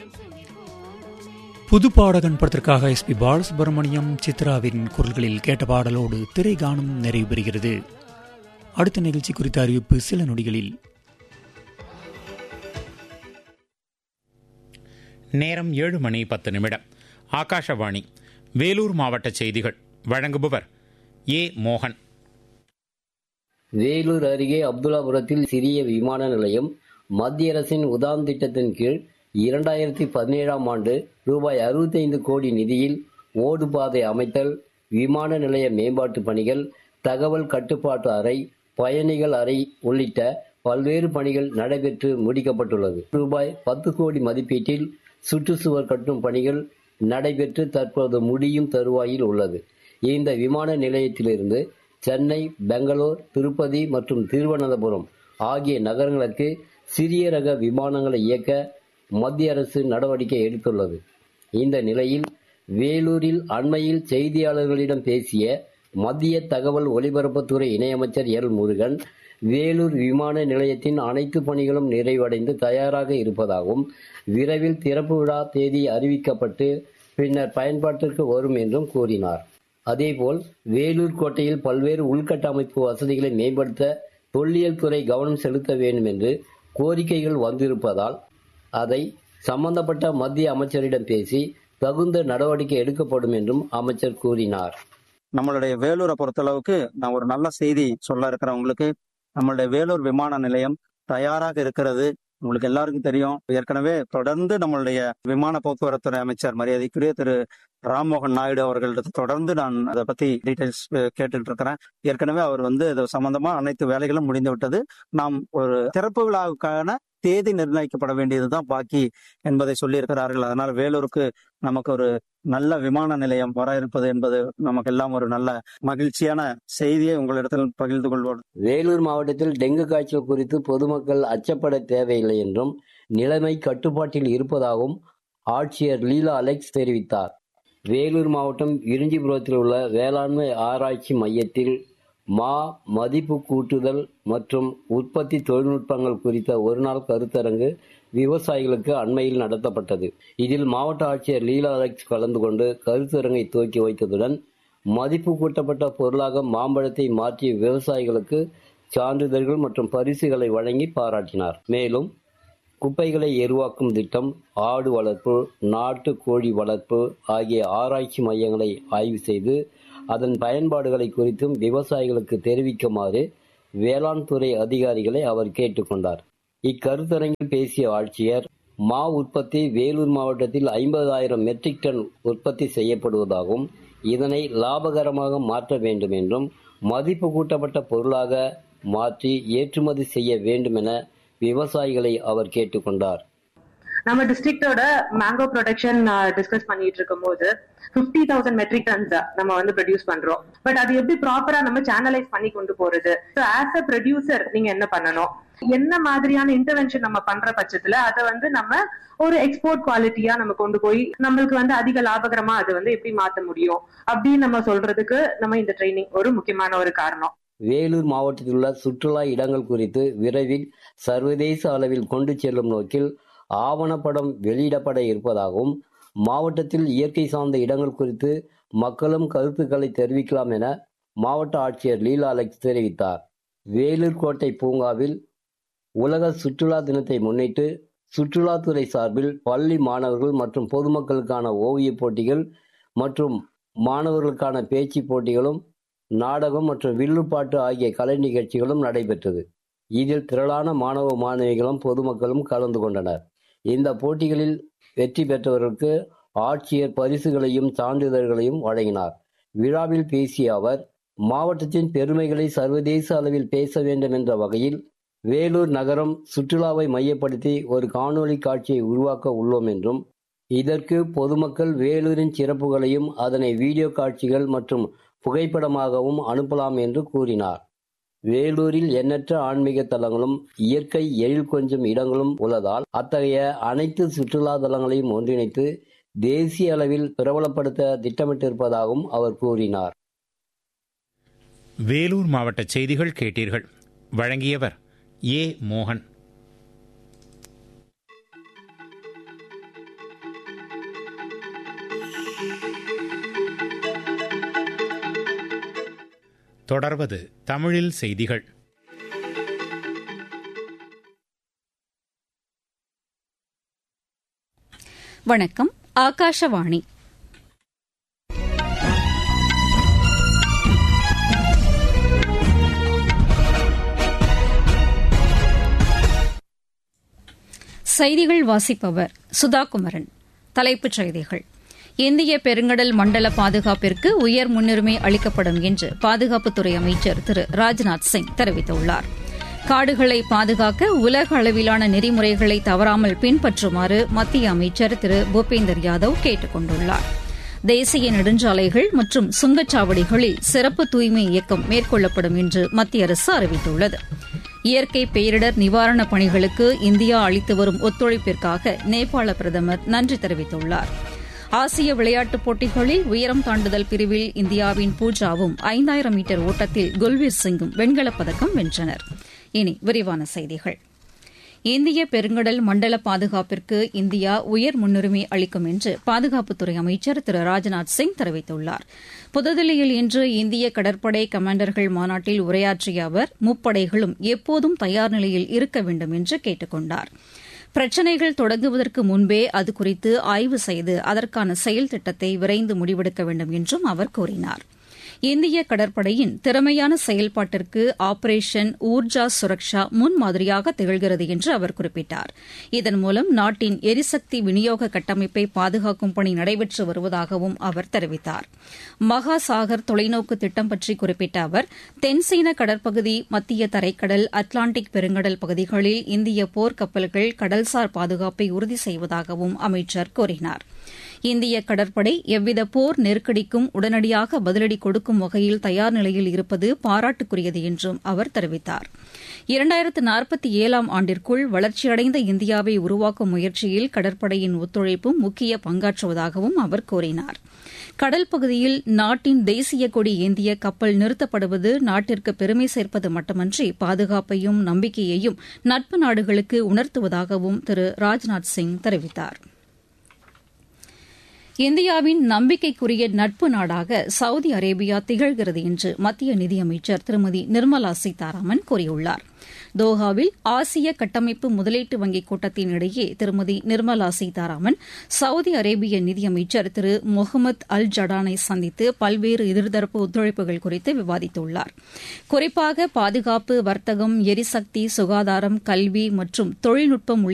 புது பாடகன் படத்திற்காக எஸ் பி பாலசுப்ரமணியம் சித்ராவின் குரல்களில் கேட்ட பாடலோடு திரை காணும் நிறைவு பெறுகிறது அடுத்த நிகழ்ச்சி குறித்த அறிவிப்பு சில நொடிகளில் நேரம் ஏழு மணி பத்து நிமிடம் ஆகாஷவாணி வேலூர் மாவட்ட செய்திகள் வழங்குபவர் ஏ மோகன் வேலூர் அருகே அப்துல்லாபுரத்தில் சிறிய விமான நிலையம் மத்திய அரசின் உதான் திட்டத்தின் கீழ் இரண்டாயிரத்தி பதினேழாம் ஆண்டு ரூபாய் அறுபத்தைந்து கோடி நிதியில் ஓடுபாதை அமைத்தல் விமான நிலைய மேம்பாட்டு பணிகள் தகவல் கட்டுப்பாட்டு அறை பயணிகள் அறை உள்ளிட்ட பல்வேறு பணிகள் நடைபெற்று முடிக்கப்பட்டுள்ளது ரூபாய் பத்து கோடி மதிப்பீட்டில் சுற்றுச்சுவர் கட்டும் பணிகள் நடைபெற்று தற்போது முடியும் தருவாயில் உள்ளது இந்த விமான நிலையத்திலிருந்து சென்னை பெங்களூர் திருப்பதி மற்றும் திருவனந்தபுரம் ஆகிய நகரங்களுக்கு சிறிய ரக விமானங்களை இயக்க மத்திய அரசு நடவடிக்கை எடுத்துள்ளது இந்த நிலையில் வேலூரில் அண்மையில் செய்தியாளர்களிடம் பேசிய மத்திய தகவல் ஒலிபரப்புத்துறை இணையமைச்சர் எல் முருகன் வேலூர் விமான நிலையத்தின் அனைத்து பணிகளும் நிறைவடைந்து தயாராக இருப்பதாகவும் விரைவில் திறப்பு விழா தேதி அறிவிக்கப்பட்டு பின்னர் பயன்பாட்டிற்கு வரும் என்றும் கூறினார் அதேபோல் வேலூர் கோட்டையில் பல்வேறு உள்கட்டமைப்பு வசதிகளை மேம்படுத்த தொல்லியல் துறை கவனம் செலுத்த வேண்டும் என்று கோரிக்கைகள் வந்திருப்பதால் அதை சம்பந்தப்பட்ட மத்திய அமைச்சரிடம் பேசி தகுந்த நடவடிக்கை எடுக்கப்படும் என்றும் அமைச்சர் கூறினார் நம்மளுடைய வேலூரை பொறுத்தளவுக்கு நான் ஒரு நல்ல செய்தி சொல்ல இருக்கிறவங்களுக்கு நம்மளுடைய வேலூர் விமான நிலையம் தயாராக இருக்கிறது உங்களுக்கு எல்லாருக்கும் தெரியும் ஏற்கனவே தொடர்ந்து நம்மளுடைய விமான போக்குவரத்துறை அமைச்சர் மரியாதைக்குரிய திரு ராம்மோகன் நாயுடு அவர்களிடத்து தொடர்ந்து நான் அதை பத்தி டீடைல்ஸ் கேட்டுட்டு இருக்கிறேன் ஏற்கனவே அவர் வந்து இது சம்பந்தமா அனைத்து வேலைகளும் முடிந்து விட்டது நாம் ஒரு திறப்பு விழாவுக்கான தேதி நிர்ணயிக்கப்பட வேண்டியதுதான் பாக்கி என்பதை சொல்லியிருக்கிறார்கள் அதனால் வேலூருக்கு நமக்கு ஒரு நல்ல விமான நிலையம் வர இருப்பது என்பது நமக்கு எல்லாம் ஒரு நல்ல மகிழ்ச்சியான செய்தியை உங்களிடத்தில் பகிர்ந்து கொள்வோம் வேலூர் மாவட்டத்தில் டெங்கு காய்ச்சல் குறித்து பொதுமக்கள் அச்சப்பட தேவையில்லை என்றும் நிலைமை கட்டுப்பாட்டில் இருப்பதாகவும் ஆட்சியர் லீலா அலெக்ஸ் தெரிவித்தார் வேலூர் மாவட்டம் விருஞ்சிபுரத்தில் உள்ள வேளாண்மை ஆராய்ச்சி மையத்தில் மா மதிப்பு கூட்டுதல் மற்றும் உற்பத்தி தொழில்நுட்பங்கள் குறித்த ஒருநாள் கருத்தரங்கு விவசாயிகளுக்கு அண்மையில் நடத்தப்பட்டது இதில் மாவட்ட ஆட்சியர் லீலா அலெக்ஸ் கலந்து கொண்டு கருத்தரங்கை துவக்கி வைத்ததுடன் மதிப்பு கூட்டப்பட்ட பொருளாக மாம்பழத்தை மாற்றிய விவசாயிகளுக்கு சான்றிதழ்கள் மற்றும் பரிசுகளை வழங்கி பாராட்டினார் மேலும் குப்பைகளை எருவாக்கும் திட்டம் ஆடு வளர்ப்பு நாட்டு கோழி வளர்ப்பு ஆகிய ஆராய்ச்சி மையங்களை ஆய்வு செய்து அதன் பயன்பாடுகளை குறித்தும் விவசாயிகளுக்கு தெரிவிக்குமாறு வேளாண் துறை அதிகாரிகளை அவர் கேட்டுக்கொண்டார் இக்கருத்தரங்கில் பேசிய ஆட்சியர் மா உற்பத்தி வேலூர் மாவட்டத்தில் ஐம்பதாயிரம் மெட்ரிக் டன் உற்பத்தி செய்யப்படுவதாகவும் இதனை லாபகரமாக மாற்ற வேண்டும் என்றும் மதிப்பு கூட்டப்பட்ட பொருளாக மாற்றி ஏற்றுமதி செய்ய வேண்டும் என விவசாயிகளை அவர் கேட்டுக்கொண்டார் நம்ம டிஸ்ட்ரிக்டோட மேங்கோ ப்ரொடக்ஷன் டிஸ்கஸ் பண்ணிட்டு இருக்கும் போது பிப்டி தௌசண்ட் மெட்ரிக் டன்ஸ் நம்ம வந்து ப்ரொடியூஸ் பண்றோம் பட் அது எப்படி ப்ராப்பரா நம்ம சேனலைஸ் பண்ணி கொண்டு போறது ஆஸ் அ ப்ரொடியூசர் நீங்க என்ன பண்ணணும் என்ன மாதிரியான இன்டர்வென்ஷன் நம்ம பண்ற பட்சத்துல அதை வந்து நம்ம ஒரு எக்ஸ்போர்ட் குவாலிட்டியா நம்ம கொண்டு போய் நம்மளுக்கு வந்து அதிக லாபகரமா அது வந்து எப்படி மாத்த முடியும் அப்படின்னு நம்ம சொல்றதுக்கு நம்ம இந்த ட்ரைனிங் ஒரு முக்கியமான ஒரு காரணம் வேலூர் மாவட்டத்தில் உள்ள சுற்றுலா இடங்கள் குறித்து விரைவில் சர்வதேச அளவில் கொண்டு செல்லும் நோக்கில் ஆவணப்படம் வெளியிடப்பட இருப்பதாகவும் மாவட்டத்தில் இயற்கை சார்ந்த இடங்கள் குறித்து மக்களும் கருத்துக்களை தெரிவிக்கலாம் என மாவட்ட ஆட்சியர் லீலா அலெக்ஸ் தெரிவித்தார் வேலூர் கோட்டை பூங்காவில் உலக சுற்றுலா தினத்தை முன்னிட்டு சுற்றுலாத்துறை சார்பில் பள்ளி மாணவர்கள் மற்றும் பொதுமக்களுக்கான ஓவியப் போட்டிகள் மற்றும் மாணவர்களுக்கான பேச்சு போட்டிகளும் நாடகம் மற்றும் வில்லுப்பாட்டு ஆகிய கலை நிகழ்ச்சிகளும் நடைபெற்றது இதில் திரளான மாணவ மாணவிகளும் பொதுமக்களும் கலந்து கொண்டனர் இந்த போட்டிகளில் வெற்றி பெற்றவர்களுக்கு ஆட்சியர் பரிசுகளையும் சான்றிதழ்களையும் வழங்கினார் விழாவில் பேசிய அவர் மாவட்டத்தின் பெருமைகளை சர்வதேச அளவில் பேச வேண்டும் என்ற வகையில் வேலூர் நகரம் சுற்றுலாவை மையப்படுத்தி ஒரு காணொலி காட்சியை உருவாக்க உள்ளோம் என்றும் இதற்கு பொதுமக்கள் வேலூரின் சிறப்புகளையும் அதனை வீடியோ காட்சிகள் மற்றும் புகைப்படமாகவும் அனுப்பலாம் என்று கூறினார் வேலூரில் எண்ணற்ற ஆன்மீக தலங்களும் இயற்கை எழில் கொஞ்சம் இடங்களும் உள்ளதால் அத்தகைய அனைத்து சுற்றுலா தலங்களையும் ஒன்றிணைத்து தேசிய அளவில் பிரபலப்படுத்த திட்டமிட்டிருப்பதாகவும் அவர் கூறினார் வேலூர் மாவட்ட செய்திகள் கேட்டீர்கள் வழங்கியவர் ஏ மோகன் தொடர்வது தமிழில் செய்திகள் வணக்கம் ஆகாஷவாணி செய்திகள் வாசிப்பவர் சுதாகுமரன் தலைப்புச் செய்திகள் இந்திய பெருங்கடல் மண்டல பாதுகாப்பிற்கு உயர் முன்னுரிமை அளிக்கப்படும் என்று பாதுகாப்புத்துறை அமைச்சர் திரு ராஜ்நாத் சிங் தெரிவித்துள்ளார் காடுகளை பாதுகாக்க உலக அளவிலான நெறிமுறைகளை தவறாமல் பின்பற்றுமாறு மத்திய அமைச்சர் திரு பூபேந்தர் யாதவ் கேட்டுக் கொண்டுள்ளார் தேசிய நெடுஞ்சாலைகள் மற்றும் சுங்கச்சாவடிகளில் சிறப்பு தூய்மை இயக்கம் மேற்கொள்ளப்படும் என்று மத்திய அரசு அறிவித்துள்ளது இயற்கை பேரிடர் நிவாரணப் பணிகளுக்கு இந்தியா அளித்து வரும் ஒத்துழைப்பிற்காக நேபாள பிரதமர் நன்றி தெரிவித்துள்ளார் ஆசிய விளையாட்டுப் போட்டிகளில் உயரம் தாண்டுதல் பிரிவில் இந்தியாவின் பூஜாவும் ஐந்தாயிரம் மீட்டர் ஓட்டத்தில் குல்வீர் சிங்கும் வெண்கலப் பதக்கம் வென்றனர் இனி விரிவான செய்திகள் இந்திய பெருங்கடல் மண்டல பாதுகாப்பிற்கு இந்தியா உயர் முன்னுரிமை அளிக்கும் என்று பாதுகாப்புத்துறை அமைச்சர் திரு ராஜ்நாத் சிங் தெரிவித்துள்ளார் புதுதில்லியில் இன்று இந்திய கடற்படை கமாண்டர்கள் மாநாட்டில் உரையாற்றிய அவர் முப்படைகளும் எப்போதும் தயார் நிலையில் இருக்க வேண்டும் என்று கேட்டுக் கொண்டார் பிரச்சினைகள் தொடங்குவதற்கு முன்பே அது குறித்து ஆய்வு செய்து அதற்கான செயல் திட்டத்தை விரைந்து முடிவெடுக்க வேண்டும் என்றும் அவர் கூறினார் இந்திய கடற்படையின் திறமையான செயல்பாட்டிற்கு ஆபரேஷன் ஊர்ஜா சுரக்ஷா முன்மாதிரியாக திகழ்கிறது என்று அவர் குறிப்பிட்டார் இதன் மூலம் நாட்டின் எரிசக்தி விநியோக கட்டமைப்பை பாதுகாக்கும் பணி நடைபெற்று வருவதாகவும் அவர் தெரிவித்தார் மகாசாகர் தொலைநோக்கு திட்டம் பற்றி குறிப்பிட்ட அவர் தென்சீன கடற்பகுதி மத்திய தரைக்கடல் அட்லாண்டிக் பெருங்கடல் பகுதிகளில் இந்திய போர்க்கப்பல்கள் கடல்சார் பாதுகாப்பை உறுதி செய்வதாகவும் அமைச்சர் கூறினார் இந்திய கடற்படை எவ்வித போர் நெருக்கடிக்கும் உடனடியாக பதிலடி கொடுக்கும் வகையில் தயார் நிலையில் இருப்பது பாராட்டுக்குரியது என்றும் அவர் தெரிவித்தார் இரண்டாயிரத்து நாற்பத்தி ஏழாம் ஆண்டிற்குள் வளர்ச்சியடைந்த இந்தியாவை உருவாக்கும் முயற்சியில் கடற்படையின் ஒத்துழைப்பும் முக்கிய பங்காற்றுவதாகவும் அவர் கூறினார் கடல் பகுதியில் நாட்டின் தேசிய கொடி ஏந்திய கப்பல் நிறுத்தப்படுவது நாட்டிற்கு பெருமை சேர்ப்பது மட்டுமன்றி பாதுகாப்பையும் நம்பிக்கையையும் நட்பு நாடுகளுக்கு உணர்த்துவதாகவும் திரு ராஜ்நாத் சிங் தெரிவித்தாா் இந்தியாவின் நம்பிக்கைக்குரிய நட்பு நாடாக சவுதி அரேபியா திகழ்கிறது என்று மத்திய நிதியமைச்சர் திருமதி நிர்மலா சீதாராமன் கூறியுள்ளார் தோஹாவில் ஆசிய கட்டமைப்பு முதலீட்டு வங்கிக் கூட்டத்தின் இடையே திருமதி நிர்மலா சீதாராமன் சவுதி அரேபிய நிதியமைச்சர் திரு முகமது அல் ஜடானை சந்தித்து பல்வேறு எதிர்தரப்பு ஒத்துழைப்புகள் குறித்து விவாதித்துள்ளார் குறிப்பாக பாதுகாப்பு வர்த்தகம் எரிசக்தி சுகாதாரம் கல்வி மற்றும் தொழில்நுட்பம்